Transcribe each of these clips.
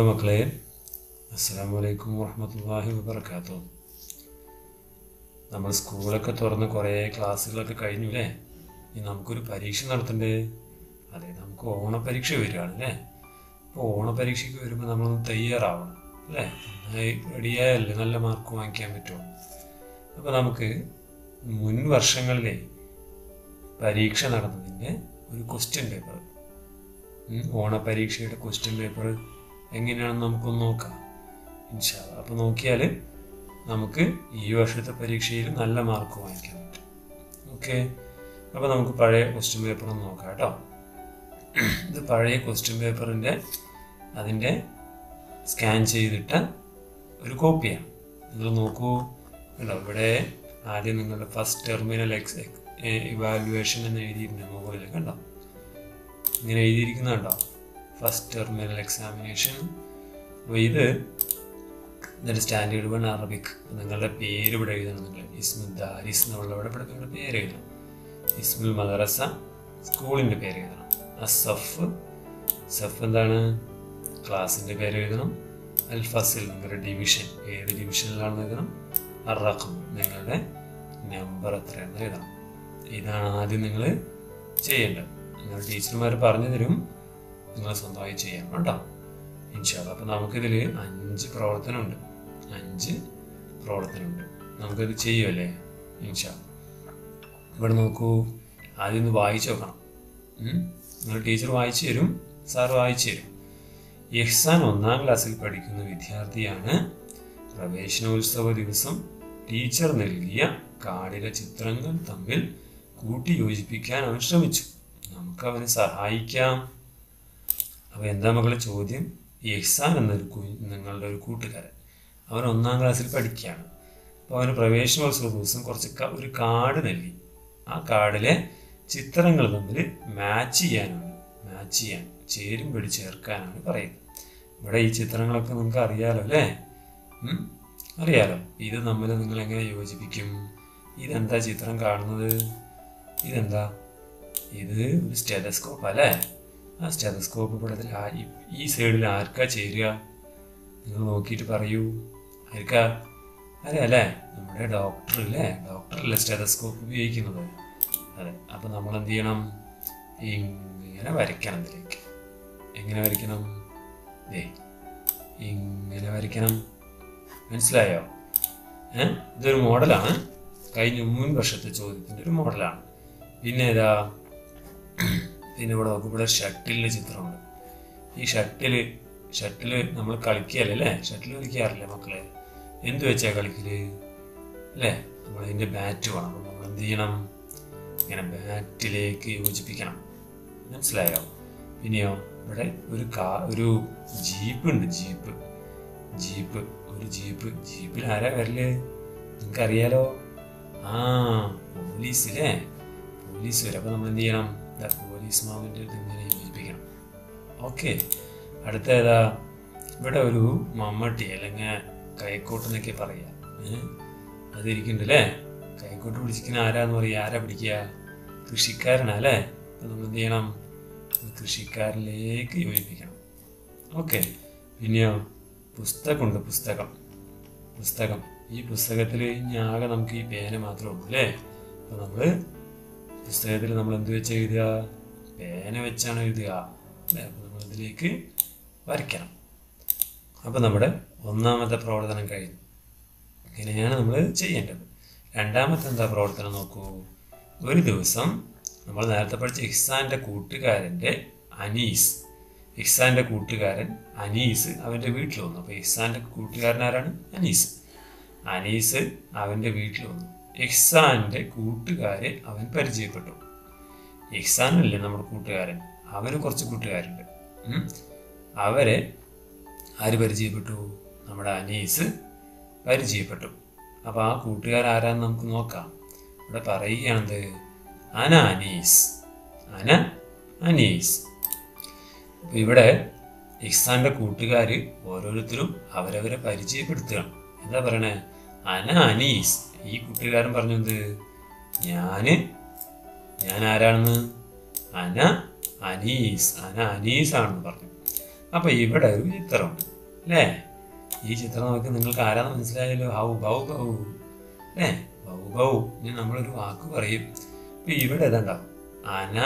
മക്കളെ അസ്സാം വലൈക്കും വാഹമത്തല്ലാഹി വബർക്കാത്തു നമ്മൾ സ്കൂളൊക്കെ തുറന്ന് കുറേ ക്ലാസ്സുകളൊക്കെ കഴിഞ്ഞു അല്ലേ ഇനി നമുക്കൊരു പരീക്ഷ നടത്തണ്ടേ അതെ നമുക്ക് ഓണപരീക്ഷ വരികയാണ് അല്ലേ അപ്പോൾ ഓണപരീക്ഷയ്ക്ക് വരുമ്പോൾ നമ്മളൊന്ന് തയ്യാറാവണം അല്ലേ നന്നായി റെഡിയായല്ലേ നല്ല മാർക്ക് വാങ്ങിക്കാൻ പറ്റുമോ അപ്പോൾ നമുക്ക് മുൻ വർഷങ്ങളിലെ പരീക്ഷ നടന്നതിൻ്റെ ഒരു ക്വസ്റ്റ്യൻ പേപ്പർ ഓണപരീക്ഷയുടെ ക്വസ്റ്റ്യൻ പേപ്പർ എങ്ങനെയാണെന്ന് നമുക്കൊന്ന് നോക്കാം ഇൻഷാ അപ്പോൾ നോക്കിയാൽ നമുക്ക് ഈ വർഷത്തെ പരീക്ഷയിൽ നല്ല മാർക്ക് വാങ്ങിക്കാൻ പറ്റും ഓക്കെ അപ്പോൾ നമുക്ക് പഴയ ക്വസ്റ്റ്യൻ പേപ്പർ ഒന്ന് നോക്കാം കേട്ടോ ഇത് പഴയ ക്വസ്റ്റ്യൻ പേപ്പറിൻ്റെ അതിൻ്റെ സ്കാൻ ചെയ്തിട്ട ഒരു കോപ്പിയാണ് നിങ്ങൾ നോക്കൂ കണ്ടോ ഇവിടെ ആദ്യം നിങ്ങളുടെ ഫസ്റ്റ് ടെർമിനൽ എക്സ് ഇവാലുവേഷൻ എന്ന് എഴുതിയിട്ടുണ്ട് മുകളിൽ കണ്ടോ ഇങ്ങനെ എഴുതിയിരിക്കുന്നത് കണ്ടോ ഫസ്റ്റ് ടെർമിനൽ എക്സാമിനേഷൻ അപ്പോൾ ഇത് ഇതിൻ്റെ സ്റ്റാൻഡേർഡ് വൺ അറബിക് നിങ്ങളുടെ പേര് ഇവിടെ എഴുതണം നിങ്ങൾ ഇസ്മുൽ ദാരിസ് എന്നുള്ള ഇവിടെ ഇവിടെ നിങ്ങളുടെ പേര് എഴുതണം ഇസ്മുൽ മദ്രസ സ്കൂളിൻ്റെ പേര് എഴുതണം അസഫ് സഫ് എന്താണ് ക്ലാസ്സിൻ്റെ പേര് എഴുതണം അൽ ഫസിൽ നിങ്ങളുടെ ഡിവിഷൻ ഏത് ഡിവിഷനിലാണെന്ന് എഴുതണം അറഖം നിങ്ങളുടെ നമ്പർ എത്രയാണെന്ന് എഴുതണം ഇതാണ് ആദ്യം നിങ്ങൾ ചെയ്യേണ്ടത് നിങ്ങൾ ടീച്ചർമാർ പറഞ്ഞു തരും നിങ്ങൾ സ്വന്തമായി ചെയ്യണം കേട്ടോ ഇൻഷാല്ല അപ്പം നമുക്കിതിൽ അഞ്ച് പ്രവർത്തനമുണ്ട് അഞ്ച് പ്രവർത്തനമുണ്ട് നമുക്കിത് ചെയ്യുമല്ലേ ഇൻഷാ ഇവിടെ നോക്കൂ ആദ്യം ഒന്ന് വായിച്ചു നോക്കണം നിങ്ങൾ ടീച്ചർ വായിച്ചു തരും സാർ വായിച്ചു തരും യഹ്സാൻ ഒന്നാം ക്ലാസ്സിൽ പഠിക്കുന്ന വിദ്യാർത്ഥിയാണ് പ്രവേശനോത്സവ ദിവസം ടീച്ചർ നൽകിയ കാർഡിലെ ചിത്രങ്ങൾ തമ്മിൽ കൂട്ടി യോജിപ്പിക്കാൻ അവൻ ശ്രമിച്ചു നമുക്ക് അവനെ സഹായിക്കാം അപ്പോൾ എന്താ മക്കളെ ചോദ്യം യഹ്സാൻ എന്നൊരു നിങ്ങളുടെ ഒരു കൂട്ടുകാരൻ അവൻ ഒന്നാം ക്ലാസ്സിൽ പഠിക്കുകയാണ് അപ്പോൾ അവന് പ്രവേശനോത്സവ ദിവസം കുറച്ച് ഒരു കാർഡ് നൽകി ആ കാർഡിലെ ചിത്രങ്ങൾ തമ്മിൽ മാച്ച് ചെയ്യാനാണ് മാച്ച് ചെയ്യാൻ ചേരും പിടി ചേർക്കാനാണ് പറയുന്നത് ഇവിടെ ഈ ചിത്രങ്ങളൊക്കെ നിങ്ങൾക്ക് അറിയാലോ അല്ലേ അറിയാലോ ഇത് തമ്മിൽ നിങ്ങൾ എങ്ങനെ യോജിപ്പിക്കും ഇതെന്താ ചിത്രം കാണുന്നത് ഇതെന്താ ഇത് ഒരു സ്റ്റെതസ്കോപ്പ് അല്ലേ ആ സ്റ്റെതസ്കോപ്പ് ഇവിടെ ഈ സൈഡിൽ ആർക്കാ ചേരുക നിങ്ങൾ നോക്കിയിട്ട് പറയൂ ആർക്കാ അതെ അല്ലേ നമ്മുടെ ഡോക്ടർ അല്ലേ ഡോക്ടറല്ലേ സ്റ്റെതസ്കോപ്പ് ഉപയോഗിക്കുന്നത് അതെ അപ്പം നമ്മൾ എന്ത് ചെയ്യണം ഇങ്ങനെ വരയ്ക്കണം ഇതിലേക്ക് എങ്ങനെ വരയ്ക്കണം ദേ ഇങ്ങനെ വരയ്ക്കണം മനസ്സിലായോ ഏ ഇതൊരു മോഡലാണ് കഴിഞ്ഞ മുൻ വർഷത്തെ ചോദ്യത്തിൻ്റെ ഒരു മോഡലാണ് പിന്നെ ഏതാ പിന്നെ ഇവിടെ നോക്കും ഇവിടെ ഷട്ടിലിൻ്റെ ചിത്രമുണ്ട് ഈ ഷട്ടില് ഷട്ടില് നമ്മൾ കളിക്കുകയല്ലേ അല്ലേ ഷട്ടിൽ കളിക്കാറില്ലേ മക്കളെ എന്ത് വെച്ചാ കളിക്കല് അല്ലേ നമ്മൾ അതിൻ്റെ ബാറ്റ് വേണം അപ്പം നമ്മൾ എന്ത് ചെയ്യണം ഇങ്ങനെ ബാറ്റിലേക്ക് യോജിപ്പിക്കണം മനസ്സിലായോ പിന്നെയോ ഇവിടെ ഒരു കാ ഒരു ജീപ്പ് ഉണ്ട് ജീപ്പ് ജീപ്പ് ഒരു ജീപ്പ് ജീപ്പിൽ ആരാ വരല് നിങ്ങൾക്ക് അറിയാലോ ആ പോലീസ് അല്ലേ പോലീസ് വരും അപ്പോൾ നമ്മൾ എന്ത് ചെയ്യണം പോലീസ് മാവിൻ്റെ ഇങ്ങനെ യോജിപ്പിക്കണം ഓക്കെ അടുത്ത ഏതാ ഇവിടെ ഒരു മമ്മട്ടി അല്ലെങ്കിൽ കൈക്കോട്ട് എന്നൊക്കെ പറയാ അതിരിക്കുന്നുണ്ട് അല്ലേ കൈക്കോട്ട് പിടിച്ചിരിക്കുന്ന ആരാന്ന് പറയുക ആരാ പിടിക്കുക കൃഷിക്കാരനാ അല്ലേ അപ്പം നമ്മൾ എന്ത് ചെയ്യണം കൃഷിക്കാരിലേക്ക് യോജിപ്പിക്കണം ഓക്കെ പിന്നെയോ പുസ്തകമുണ്ട് പുസ്തകം പുസ്തകം ഈ പുസ്തകത്തിൽ ആകെ നമുക്ക് ഈ പേന മാത്രമേ ഉള്ളൂ അല്ലേ അപ്പോൾ നമ്മൾ പുസ്തകത്തിൽ നമ്മൾ എന്ത് വെച്ച് എഴുതുക പേന വെച്ചാണ് എഴുതുക അല്ലേ അപ്പോൾ നമ്മൾ ഇതിലേക്ക് വരയ്ക്കണം അപ്പോൾ നമ്മുടെ ഒന്നാമത്തെ പ്രവർത്തനം കഴിഞ്ഞു ഇങ്ങനെയാണ് നമ്മൾ ചെയ്യേണ്ടത് രണ്ടാമത്തെ എന്താ പ്രവർത്തനം നോക്കൂ ഒരു ദിവസം നമ്മൾ നേരത്തെ പഠിച്ച ഇഹ്സാൻ്റെ കൂട്ടുകാരൻ്റെ അനീസ് ഇഹ്സാൻ്റെ കൂട്ടുകാരൻ അനീസ് അവൻ്റെ വീട്ടിൽ വന്നു അപ്പോൾ ഇഹ്സാൻ്റെ കൂട്ടുകാരൻ ആരാണ് അനീസ് അനീസ് അവൻ്റെ വീട്ടിൽ വന്നു ഇഹ്സാൻ്റെ കൂട്ടുകാരെ അവൻ പരിചയപ്പെട്ടു ഇഹ്സാനല്ലേ നമ്മുടെ കൂട്ടുകാരൻ അവന് കുറച്ച് കൂട്ടുകാരുണ്ട് അവരെ ആര് പരിചയപ്പെട്ടു നമ്മുടെ അനീസ് പരിചയപ്പെട്ടു അപ്പോൾ ആ കൂട്ടുകാർ ആരാന്ന് നമുക്ക് നോക്കാം ഇവിടെ പറയുകയാണെന്ത് അന അനീസ് അന അനീസ് അപ്പോൾ ഇവിടെ ഇഹ്സാന്റെ കൂട്ടുകാർ ഓരോരുത്തരും അവരവരെ പരിചയപ്പെടുത്തുകയാണ് എന്താ പറയണേ അന അനീസ് ഈ കൂട്ടുകാരൻ പറഞ്ഞു എന്ത് ഞാന് ഞാൻ ആരാണെന്ന് അന അനീസ് അന അനീസ് ആണെന്ന് പറഞ്ഞു അപ്പോൾ ഇവിടെ ഒരു ചിത്രമുണ്ട് അല്ലേ ഈ ചിത്രം നോക്കി നിങ്ങൾക്ക് ആരാന്ന് മനസ്സിലായല്ലോ ഹൗ ബൗ ബൗ അല്ലേ ബൗ ബൗ ഇനി നമ്മളൊരു വാക്ക് പറയും ഇപ്പൊ ഇവിടെ ഏതാണ്ടാവും അന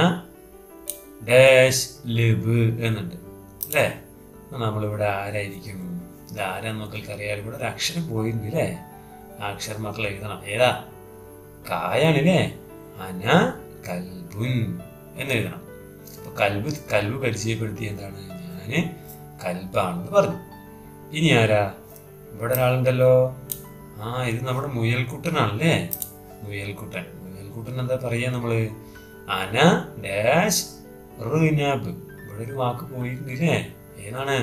ഡാഷ് ലിബ് എന്നുണ്ട് അല്ലേ അപ്പൊ നമ്മളിവിടെ ആരായിരിക്കും ഇത് ആരാന്ന് മക്കൾക്ക് അറിയാം ഇവിടെ ഒരു അക്ഷരം പോയിരുന്നു അല്ലേ ആ അക്ഷരം മക്കൾ എഴുതണം ഏതാ കായാണല്ലേ അന കൽബുൻ എന്ന് എഴുതണം അപ്പൊ കൽബ് കൽബ് പരിചയപ്പെടുത്തി എന്താണ് ഞാന് കൽബാണെന്ന് പറഞ്ഞു ഇനി ആരാ ഇവിടെ ഒരാളുണ്ടല്ലോ ആ ഇത് നമ്മുടെ മുയൽക്കുട്ടനാണല്ലേ മുയൽക്കുട്ടൻ മുയൽക്കുട്ടൻ എന്താ പറയാ നമ്മള് അന ഡാഷ് റിനാബ് ഇവിടെ ഒരു വാക്ക് പോയിരുന്നില്ലേ ഏതാണ്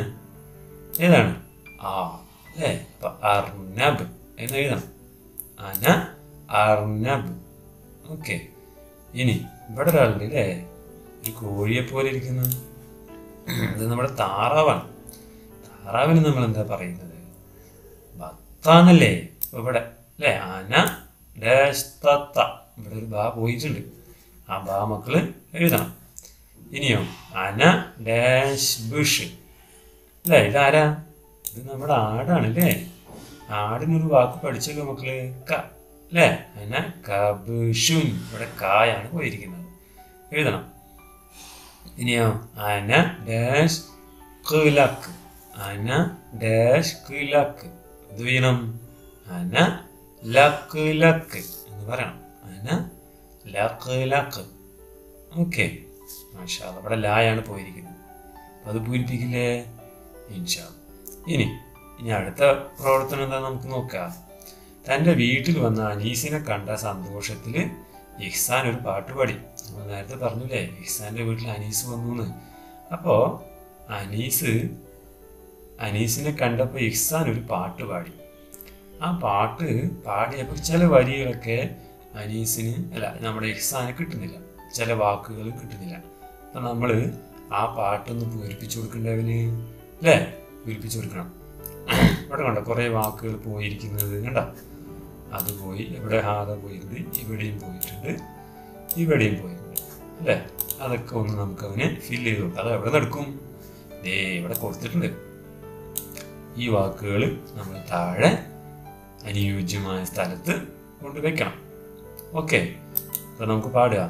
ഏതാണ് ആ അല്ലേ അപ്പൊ അർനബ് എന്ന് എഴുതണം അന അർനബ് ഓക്കെ ഇനി ഇവിടെ ഒരാളുണ്ട് അല്ലേ ഒരു കോഴിയെ പോലെ ഇരിക്കുന്നു ഇത് നമ്മുടെ താറാവാണ് താറാവിന് നമ്മൾ എന്താ പറയുന്നത് ബത്താന്നല്ലേ ഇപ്പൊ ഇവിടെ അല്ലേ അന ഡാഷ് തത്ത ഇവിടെ ഒരു ബാ പോയിട്ടുണ്ട് ആ ബാ മക്കള് എഴുതണം ഇനിയോ അന ഡാഷ് ബുഷ് അല്ലേ ഇതാരാ ഇത് നമ്മുടെ ആടാണ് അല്ലേ ആടിനൊരു വാക്ക് പഠിച്ചല്ലോ മക്കള് ക അല്ലേ അന കബുഷുൻ ഇവിടെ കായാണ് പോയിരിക്കുന്നത് എഴുതണം ഇനിയോ അന ഡാഷ് കിലക്ക് അന ഡാഷ് കിലക്ക് എന്ത് ചെയ്യണം അന ലക്ക് ലക്ക് എന്ന് പറയണം അന ലക്ക് ലക്ക് ഓക്കെ മാഷാ അല്ലാ. ഇവിടെ ലായാണ് പോയിരിക്കുന്നത് അപ്പൊ അത് പൂരിപ്പിക്കില്ലേ ഇൻഷാ അല്ലാ. ഇനി ഇനി അടുത്ത പ്രവർത്തനം എന്താ നമുക്ക് നോക്കാം തൻ്റെ വീട്ടിൽ വന്ന അനീസിനെ കണ്ട സന്തോഷത്തിൽ ഇഹ്സാൻ ഒരു പാട്ട് പാടി നമ്മൾ നേരത്തെ പറഞ്ഞില്ലേ ഇഹ്സാന്റെ വീട്ടിൽ അനീസ് വന്നു എന്ന് അപ്പോൾ അനീസ് അനീസിനെ കണ്ടപ്പോൾ ഇഹ്സാൻ ഒരു പാട്ട് പാടി ആ പാട്ട് പാടിയപ്പോൾ ചില വരികളൊക്കെ അനീസിന് അല്ല നമ്മുടെ ഇഹ്സാന് കിട്ടുന്നില്ല ചില വാക്കുകൾ കിട്ടുന്നില്ല അപ്പം നമ്മൾ ആ പാട്ടൊന്ന് പൂരിപ്പിച്ചു കൊടുക്കേണ്ടവന് അല്ലേ പൂരിപ്പിച്ചു കൊടുക്കണം ഇവിടെ കണ്ടോ കുറേ വാക്കുകൾ പോയിരിക്കുന്നത് കണ്ടോ അത് പോയി ഇവിടെ ഹാദ പോയിട്ടുണ്ട് ഇവിടെയും പോയിട്ടുണ്ട് ഇവിടെയും പോയിട്ടുണ്ട് അല്ലേ അതൊക്കെ ഒന്ന് നമുക്ക് അവന് ഫില്ല് ചെയ്ത് കൊടുക്കാം അത് എവിടെ നടക്കും ദേ ഇവിടെ കൊടുത്തിട്ടുണ്ട് ഈ വാക്കുകൾ നമ്മൾ താഴെ അനുയോജ്യമായ സ്ഥലത്ത് കൊണ്ട് വെക്കണം ഓക്കെ അപ്പൊ നമുക്ക് പാടുക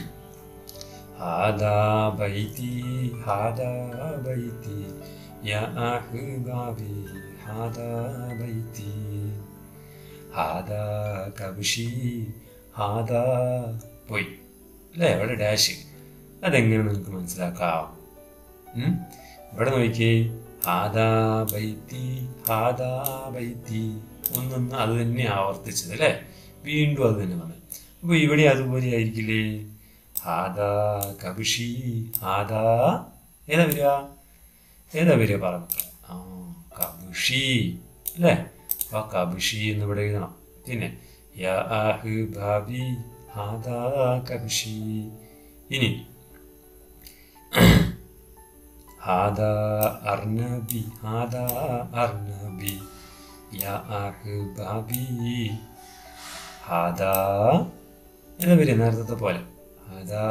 ഹാദാ ബൈതി ഹാദാ ബൈതി യാ അഹ്ബാബി ഹാദാ ബൈതി ഹാദാ കബുഷി ഹാദാ പോയി അല്ലേ ഇവിടെ ഡാഷ് അതെങ്ങനെ നിങ്ങൾക്ക് മനസ്സിലാക്കാം ഉം? ഇവിടെ നോക്കിയേ ഹാദാ ബൈത്തി ഹാദാ ബൈത്തി ഒന്നൊന്ന് അത് തന്നെ ആവർത്തിച്ചത് അല്ലേ വീണ്ടും അത് തന്നെ വന്നത് അപ്പൊ ഇവിടെ അതുപോലെ ആയിരിക്കില്ലേ ഹാദാ കബുഷി ഹാദാ ഏതാ വരിക ഏതാ വരിക പറഞ്ഞു ആ കബുഷി അല്ലേ അപ്പൊ കബുഷി എന്ന് ഇവിടെ എഴുതണം പിന്നെ യാ ആഹ് ഭാബി ഹാദാ കബുഷി ഇനി ഹാദാ അർനബി ഹാദാ അർനബി യാ ആഹ് ഭാബി ഹാദാ എന്താ വരിക നേരത്തെ പോലെ ഹാദാ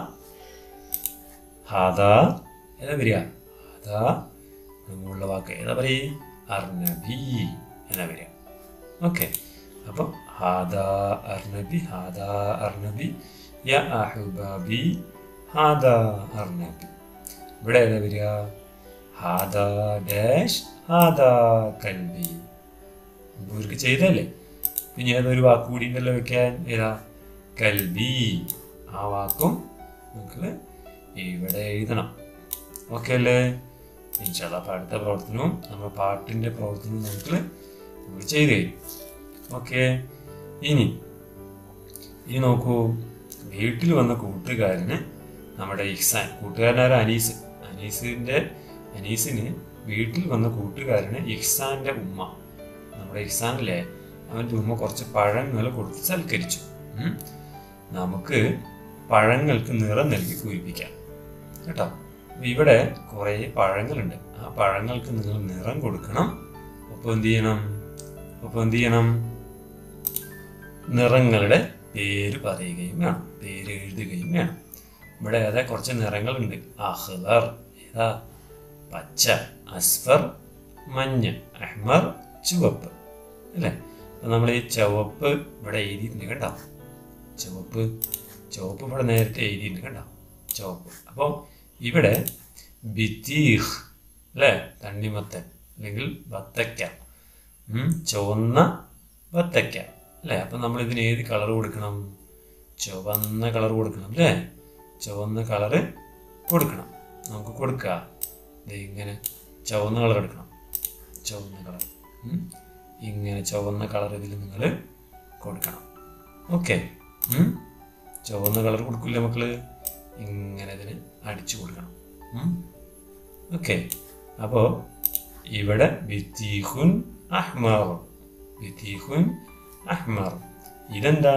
ഹാദാ ഏതാ വരിക ഹാദാ നമ്മളുള്ള വാക്ക് ഏതാ പറയേ അർനബി എന്നാ വരിക ഓക്കെ അപ്പം ഹാദാ അർനബി ഹാദാ അർനബി യ അഹ്ബാബി ഹാദാ അർനബി ഇവിടെ ഏതാ വരിക ഹാദാ ഡാഷ് ഹാദാ കൽബി ഇവർക്ക് ചെയ്തല്ലേ പിന്നെ ഏതൊരു വാക്ക് കൂടി ഉണ്ടല്ലോ വെക്കാൻ ഏതാ കൽബി ആ വാക്കും നമുക്ക് ഇവിടെ എഴുതണം ഓക്കെ അല്ലേ ഇൻഷാല്ല അപ്പം അടുത്ത പ്രവർത്തനവും നമ്മുടെ പാട്ടിൻ്റെ പ്രവർത്തനവും നമുക്ക് നമ്മൾ ചെയ്തു തരും ഓക്കെ ഇനി ഇനി നോക്കൂ വീട്ടിൽ വന്ന കൂട്ടുകാരന് നമ്മുടെ ഇഹ്സാൻ കൂട്ടുകാരനായ അനീസ് അനീസിൻ്റെ അനീസിന് വീട്ടിൽ വന്ന കൂട്ടുകാരന് ഇഹ്സാന്റെ ഉമ്മ നമ്മുടെ ഇഹ്സാനല്ലേ അവൻ്റെ ഉമ്മ കുറച്ച് പഴങ്ങൾ കൊടുത്ത് സൽക്കരിച്ചു ഉം. നമുക്ക് പഴങ്ങൾക്ക് നിറം നൽകി പൂരിപ്പിക്കാം കേട്ടോ അപ്പൊ ഇവിടെ കുറേ പഴങ്ങളുണ്ട് ആ പഴങ്ങൾക്ക് നിങ്ങൾ നിറം കൊടുക്കണം ഒപ്പം എന്ത് ചെയ്യണം ഒപ്പം എന്ത് ചെയ്യണം നിറങ്ങളുടെ പേര് പറയുകയും വേണം പേര് എഴുതുകയും വേണം ഇവിടെ ഏതാ കുറച്ച് നിറങ്ങളുണ്ട് അഹ്ലർ ഏതാ പച്ച അസ്ഫർ മഞ്ഞ അഹ്മർ ചുവപ്പ് അല്ലേ അപ്പം നമ്മൾ ഈ ചുവപ്പ് ഇവിടെ എഴുതിയിട്ടുണ്ട് കേട്ടോ ചുവപ്പ് ചുവപ്പ് ഇവിടെ നേരത്തെ എഴുതിയിട്ടുണ്ട് കേട്ടോ ചുവപ്പ് അപ്പോൾ ഇവിടെ ബിത്തീഹ് അല്ലേ തണ്ണിമത്തൻ അല്ലെങ്കിൽ വത്തക്ക ഉം, ചുവന്ന വത്തക്ക അല്ലേ അപ്പം നമ്മൾ ഇതിന് ഏത് കളർ കൊടുക്കണം ചുവന്ന കളർ കൊടുക്കണം അല്ലേ ചുവന്ന കളറ് കൊടുക്കണം നമുക്ക് കൊടുക്കാം ദേ ഇങ്ങനെ ചുവന്ന കളർ എടുക്കണം ചുവന്ന കളർ ഇങ്ങനെ ചുവന്ന കളർ ഇതിൽ നിങ്ങൾ കൊടുക്കണം ഓക്കെ ചുവന്ന കളർ കൊടുക്കില്ല മക്കള് ഇങ്ങനെ ഇതിന് അടിച്ചു കൊടുക്കണം ഓക്കെ അപ്പോൾ ഇവിടെ ബിത്തീഹുൻ അഹ്മർ ബിത്തീഹുൻ അഹ്മർ ഇതെന്താ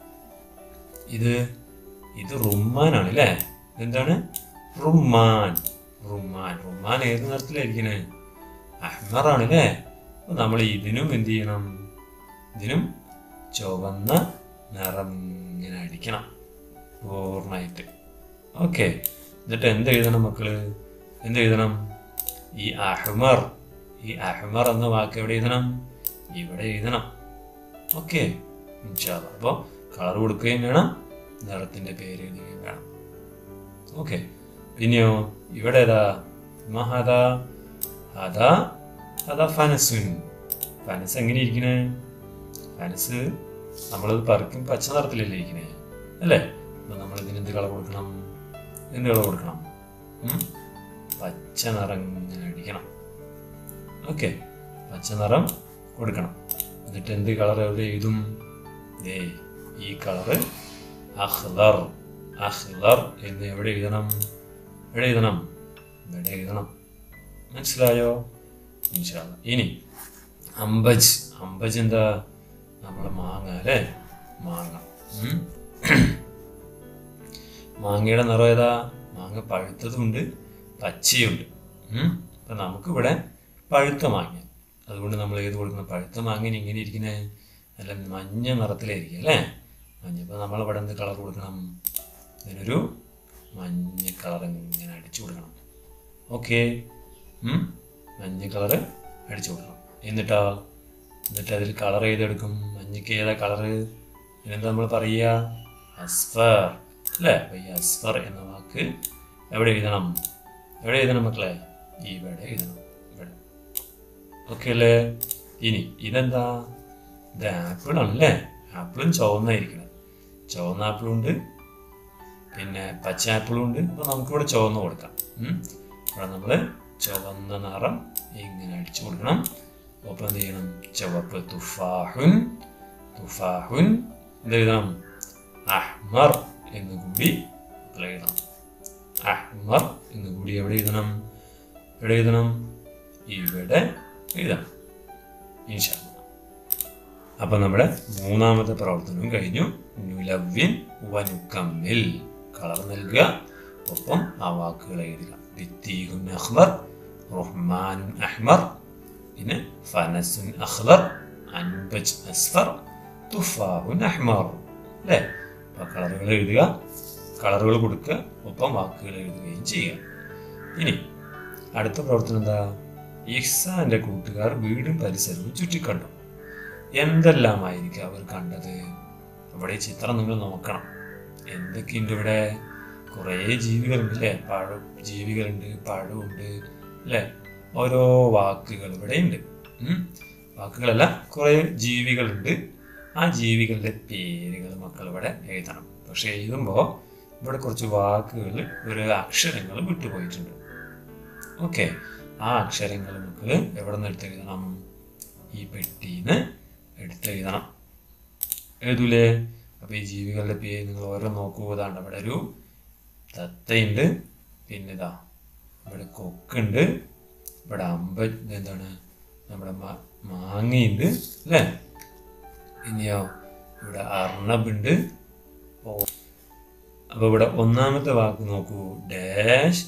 ഇത് ഇത് റുമ്മാനാണ് അല്ലേ ഇതെന്താണ് റുമ്മാൻ റുമ്മാൻ റുമ്മാൻ ഏത് നിറത്തിലായിരിക്കണേ അഹ്മറാണ് അല്ലേ അപ്പൊ നമ്മൾ ഇതിനും എന്ത് ചെയ്യണം ഇതിനും ചുവന്ന നിറം ഇങ്ങനെ അടിക്കണം പൂർണ്ണമായിട്ട് ഓക്കെ എന്നിട്ട് എന്ത് എഴുതണം മക്കള് എന്ത് എഴുതണം ഈ അഹ്മർ ഈ അഹ്മർ എന്ന വാക്ക് എവിടെ എഴുതണം ഇവിടെ എഴുതണം ഓക്കെ അപ്പോൾ കളർ കൊടുക്കുകയും വേണം നിറത്തിന്റെ പേര് എഴുതുകയും വേണം ഓക്കെ പിന്നെയോ ഇവിടെ ഏതാ മഹദ അതാ അതാ ഫനസുൻ ഫനസ് എങ്ങനെ ഇരിക്കണേ ഫനസ് നമ്മളത് പറിക്കും പച്ച നിറത്തിലല്ലേ ഇരിക്കണേ അല്ലേ അപ്പൊ നമ്മൾ ഇതിന് എന്ത് കളർ കൊടുക്കണം എന്ത് കളർ കൊടുക്കണം ഉം? പച്ച നിറം ഇങ്ങനെ അടിക്കണം ഓക്കെ പച്ച നിറം കൊടുക്കണം എന്നിട്ട് എന്ത് കളർ എവിടെ എഴുതും ദേ ഈ കളറ് അഹ്ലർ അഹ്ലർ എന്ന് എവിടെ എഴുതണം എവിടെ എഴുതണം ഇവിടെ എഴുതണം മനസ്സിലായോ ഇൻഷാല്ല ഇനി അമ്പജ് അമ്പജ് എന്താ നമ്മളെ മാങ്ങ അല്ലേ മാങ്ങ ഉം. മാങ്ങയുടെ നിറം ഏതാ മാങ്ങ പഴുത്തതുണ്ട് പച്ചയുണ്ട് ഉം. അപ്പം നമുക്കിവിടെ പഴുത്ത മാങ്ങ അതുകൊണ്ട് നമ്മൾ ഏത് കൊടുക്കണം പഴുത്ത മാങ്ങനെ ഇങ്ങനെ ഇരിക്കുന്നത് നല്ല മഞ്ഞ നിറത്തിലായിരിക്കും അല്ലേ മഞ്ഞ അപ്പോൾ നമ്മളിവിടെ എന്ത് കളർ കൊടുക്കണം ഇതിനൊരു മഞ്ഞ കളർ ഇങ്ങനെ അടിച്ചു കൊടുക്കണം ഓക്കെ മഞ്ഞ കളറ് അടിച്ചു കൊടുക്കണം എന്നിട്ടാ എന്നിട്ട് അതിൽ കളർ ചെയ്തെടുക്കും മഞ്ഞയ്ക്ക് ഏതാ കളറ് ഇതിനെന്താ നമ്മൾ പറയുക അസ്ഫർ അല്ലേ അപ്പോൾ ഈ അസ്ഫർ എന്ന വാക്ക് എവിടെ എഴുതണം എവിടെ എഴുതണം മക്കളെ ഇവിടെ എഴുതണം ഇവിടെ ഓക്കെ അല്ലേ ഇനി ഇതെന്താ ഇത് ആപ്പിൾ ആണല്ലേ ആപ്പിളും ചുവന്നായിരിക്കണം ചുവന്ന ആപ്പിളും ഉണ്ട് പിന്നെ പച്ച ആപ്പിളും ഉണ്ട് അപ്പോൾ നമുക്കിവിടെ ചുവന്ന കൊടുക്കാം ഉം. ഇവിടെ നമ്മൾ ചുവന്ന നിറം ഇങ്ങനെ അടിച്ചു കൊടുക്കണം ഒപ്പം എന്ത് ചെയ്യണം ചുവപ്പ് തുഫാഹുൻ തുഫാഹുൻ എന്ത് എഴുതണം അഹ്മർ എന്ന് കൂടി മക്കൾ എഴുതണം അഹ്മർ എന്ന് കൂടി എവിടെ എഴുതണം എവിടെ എഴുതണം ഇവിടെ എഴുതണം ഇൻഷാ അല്ലാ. അപ്പൊ നമ്മുടെ മൂന്നാമത്തെ പ്രവർത്തനവും കഴിഞ്ഞു നുലവ്യൻ വനുക്കമ്മിൽ കളർ നൽകുക ഒപ്പം ആ വാക്കുകൾ എഴുതുക ബിത്തീഹുൻ അഹ്മർ റഹ്മാനുൻ അഹ്മർ പിന്നെ ഫനസുൻ അഖ്ലർ അൻബജ് അസ്ഫർ തുഫാഹുൻ അഹ്മർ അല്ലേ അപ്പൊ കളറുകൾ എഴുതുക കളറുകൾ കൊടുക്കുക ഒപ്പം വാക്കുകൾ എഴുതുകയും ചെയ്യുക ഇനി അടുത്ത പ്രവർത്തനം എന്താ ഇഹ്സാന്റെ കൂട്ടുകാർ വീടും പരിസരവും ചുറ്റിക്കണ്ടു എന്തെല്ലാമായിരിക്കും അവർ കണ്ടത് ഇവിടെ ഈ ചിത്രം നിങ്ങൾ നോക്കണം എന്തൊക്കെയുണ്ട് ഇവിടെ കുറേ ജീവികളുണ്ട് അല്ലേ പഴ ജീവികളുണ്ട് പഴമുണ്ട് അല്ലേ ഓരോ വാക്കുകൾ ഇവിടെ ഉണ്ട് ഉം. വാക്കുകളല്ല കുറേ ജീവികളുണ്ട് ആ ജീവികളുടെ പേരുകൾ മക്കൾ ഇവിടെ എഴുതണം പക്ഷെ എഴുതുമ്പോൾ ഇവിടെ കുറച്ച് വാക്കുകൾ ഒരു അക്ഷരങ്ങൾ വിട്ടുപോയിട്ടുണ്ട് ഓക്കെ ആ അക്ഷരങ്ങൾ നമുക്ക് എവിടെ നിന്ന് എടുത്തെഴുതണം ഈ പെട്ടിന്ന് എടുത്തെഴുതണം എഴുതൂലേ അപ്പോൾ ഈ ജീവികളുടെ പേര് നിങ്ങൾ ഓരോ നോക്കൂ ഇതാണ്ട് ഇവിടെ ഒരു തത്തയുണ്ട് പിന്നെ ഇതാ ഇവിടെ കൊക്കുണ്ട് ഇവിടെ അമ്പ എന്താണ് നമ്മുടെ മാ- മാങ്ങയുണ്ട് അല്ലേ ഇനിയോ ഇവിടെ അർണബുണ്ട് അപ്പോൾ ഇവിടെ ഒന്നാമത്തെ വാക്ക് നോക്കൂ ഡാഷ്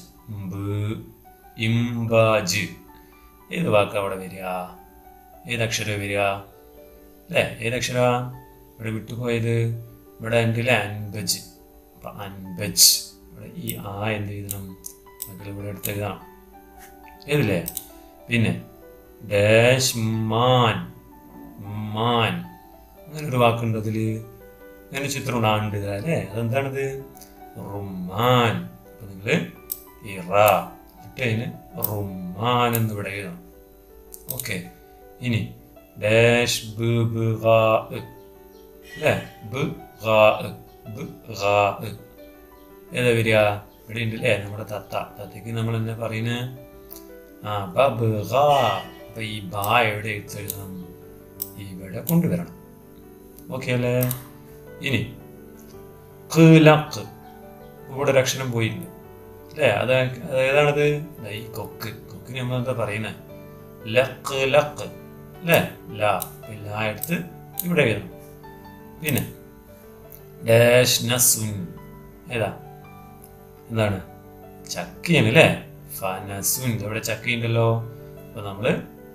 ഇംബാജ് ഏത് വാക്കാ അവിടെ വരിക ഏത് അക്ഷരം വരിക അല്ലേ ഏത് അക്ഷര ഇവിടെ വിട്ടുപോയത് ഇവിടെ എൻ്റെ അൻബജ് അപ്പൊ അൻബജ് ഇവിടെ ഈ ആ എന്ത് എഴുതണം മക്കൾ ഇവിടെ എടുത്ത് എഴുതണം ഏതില്ലേ പിന്നെ ഡാഷ് മാൻ മാൻ അങ്ങനെ ഒരു വാക്കുണ്ട് അതിൽ അങ്ങനെ ചിത്രം ഉണ്ട് അല്ലേ അതെന്താണിത് റുമാൻ അപ്പൊ നിങ്ങൾ ഈ റ ഇട്ട് അതിന് റുമാൻ എന്ന് ഇവിടെ എഴുതണം ഓക്കെ ഇനി ഡാഷ് ബ് ബ് ഗാ ഇ. അല്ലേ ബ് ഗാ ഇ. ബ് ഗാ ഇ. ഏതാ വരിക ഇവിടെ ഉണ്ട് അല്ലേ നമ്മുടെ തത്ത തത്തയ്ക്ക് നമ്മൾ എന്താ പറയുന്നത് ആ ബ ബ് ഗാ അപ്പൊ ഈ ബാ എവിടെ എഴുതണം ഇവിടെ കൊണ്ടുവരണം ഓക്കെ അല്ലേ ഇനി ഖിലഖ്. ഇവിടെ ഒരു അക്ഷരം പോയിട്ടുണ്ട് അല്ലേ അത് അത് ഏതാണത് ദാ ഈ കൊക്ക് കൊക്കിന് നമ്മൾ എന്താ പറയുന്നത് ലക്ക് ലക്ക് അല്ലേ ലാ ഈ ലാ എടുത്ത് ഇവിടെ എഴുതണം പിന്നെ ഡാഷ് നസുൻ ഏതാ എന്താണ് ചക്കയാണ് അല്ലേ ഫനസുൻ ഇവിടെ ചക്കയുണ്ടല്ലോ അപ്പൊ നമ്മള്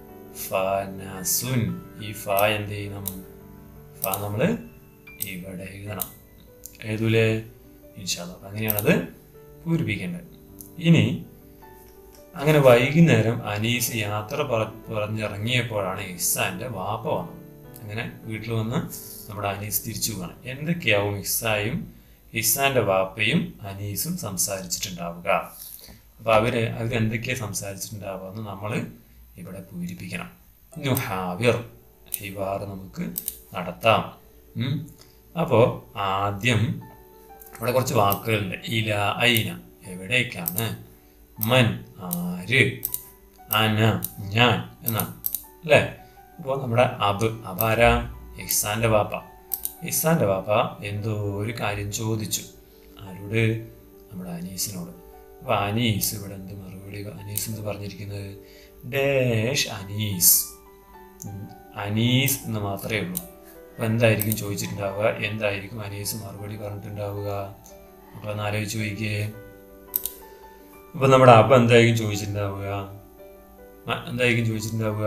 ഫനസുൻ ഈ ഫ എന്ത് ചെയ്യണം ഫ നമ്മള് ഇവിടെ എഴുതണം എഴുതൂലേ ഇൻഷാല്ല അപ്പൊ അങ്ങനെയാണത് പൂരിപ്പിക്കേണ്ടത് ഇനി അങ്ങനെ വൈകുന്നേരം അനീസ് യാത്ര പറ- പറഞ്ഞിറങ്ങിയപ്പോഴാണ് ഇസാന്റെ വാപ്പ വന്നത് അങ്ങനെ വീട്ടിൽ വന്ന് നമ്മുടെ അനീസ് തിരിച്ചു പോകണം എന്തൊക്കെയാവും ഇസായും ഇസാന്റെ വാപ്പയും അനീസും സംസാരിച്ചിട്ടുണ്ടാവുക അപ്പൊ അവര് അവരെന്തൊക്കെയാ സംസാരിച്ചിട്ടുണ്ടാവുക എന്ന് നമ്മൾ ഇവിടെ പൂരിപ്പിക്കണം നുഹാവിർ ഹിവാർ നമുക്ക് നടത്താം ഉം. അപ്പോ ആദ്യം ഇവിടെ കുറച്ച് വാക്കുകളുണ്ട് ഇല ഐന എവിടേക്കാണ് മൻ ആര് അന ഞാൻ എന്നാണ് അല്ലേ അപ്പോൾ നമ്മുടെ അബ് അബാരാ ഇഹ്സാന്റെ വാപ്പ ഇഹ്സാന്റെ വാപ്പ എന്തോ ഒരു കാര്യം ചോദിച്ചു ആരോട് നമ്മുടെ അനീസിനോട് അപ്പൊ അനീസ് ഇവിടെ എന്ത് മറുപടി അനീസ് എന്ത് പറഞ്ഞിരിക്കുന്നത് ഡാഷ് അനീസ് ഉം, അനീസ് എന്ന് മാത്രമേ ഉള്ളൂ അപ്പൊ എന്തായിരിക്കും ചോദിച്ചിട്ടുണ്ടാവുക എന്തായിരിക്കും അനീസ് മറുപടി പറഞ്ഞിട്ടുണ്ടാവുക അപ്പൊ ഒന്ന് ആലോചിച്ച് ചോദിക്കേ അപ്പൊ നമ്മുടെ അപ്പ എന്തായിരിക്കും ചോദിച്ചിട്ടുണ്ടാവുക ആ, എന്തായിരിക്കും ചോദിച്ചിട്ടുണ്ടാവുക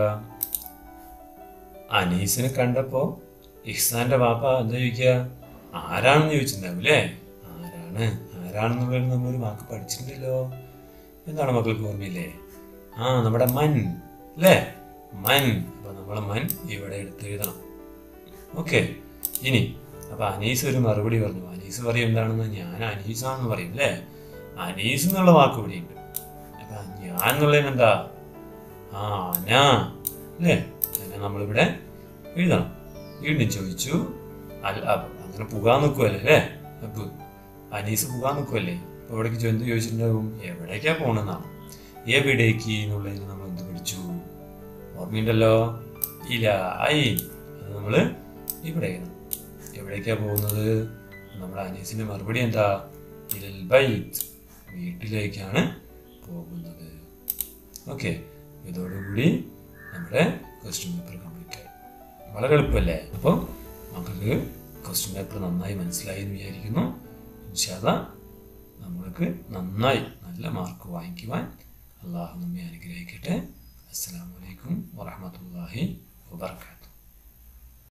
അനീസിനെ കണ്ടപ്പോ ഇഹ്സാന്റെ വാപ്പ എന്താ ചോദിക്കുക ആരാണെന്ന് ചോദിച്ചിട്ടുണ്ടാവും അല്ലേ ആരാണ് ആരാണെന്നുള്ളത് നമ്മൾ ഒരു വാക്ക് പഠിച്ചിട്ടുണ്ടല്ലോ എന്താണ് മക്കൾക്ക് ഓർമ്മയില്ലേ ആ നമ്മുടെ മൻ അല്ലേ മൻ അപ്പൊ നമ്മളെ മൻ ഇവിടെ എടുത്ത് എഴുതണം ഓക്കെ ഇനി അപ്പൊ അനീസ് ഒരു മറുപടി പറഞ്ഞു അനീസ് പറയും എന്താണെന്ന് ഞാൻ അനീസാണെന്ന് പറയും അല്ലേ അനീസ് എന്നുള്ള വാക്ക് ഇവിടെ ഉണ്ട് അപ്പൊ ഞാൻ എന്നുള്ളതിന് എന്താ ആ ഞാ അല്ലേ അങ്ങനെ നമ്മളിവിടെ എഴുതണം വീണ്ടും ചോദിച്ചു അൽ അബ് അങ്ങനെ പുകാൻ നിൽക്കുമല്ലേ അല്ലേ അബ് അനീസ് പുകാൻ നിൽക്കുമല്ലേ അപ്പൊ ഇവിടേക്ക് ചോ- എന്ത് ചോദിച്ചിട്ടുണ്ടാവും എവിടേക്കാ പോണെന്നാണ് എവിടേക്ക് എന്നുള്ളതിന് നമ്മൾ എന്ത് പഠിച്ചു ഓർമ്മയുണ്ടല്ലോ ഇല ഐ അത് നമ്മള് ഇവിടെ എഴുതണം എവിടേക്കാ പോകുന്നത് നമ്മുടെ അനീസിന്റെ മറുപടി എന്താ ഇലൽ ബൈത്ത് വീട്ടിലേക്കാണ് പോകുന്നത് ഓക്കെ ഇതോടുകൂടി നമ്മുടെ ക്വസ്റ്റ്യൻ പേപ്പർ കംപ്ലീറ്റ് ആയി വളരെ എളുപ്പമല്ലേ അപ്പോൾ മക്കൾക്ക് ക്വസ്റ്റ്യൻ പേപ്പർ നന്നായി മനസ്സിലായി എന്ന് വിചാരിക്കുന്നു ഇൻഷാല്ല നമ്മൾക്ക് നന്നായി നല്ല മാർക്ക് വാങ്ങിക്കുവാൻ അള്ളാഹു നമ്മെ അനുഗ്രഹിക്കട്ടെ അസ്സാം വലൈക്കും വാഹമത്തല്ലാഹി വാബർക്കാത്തു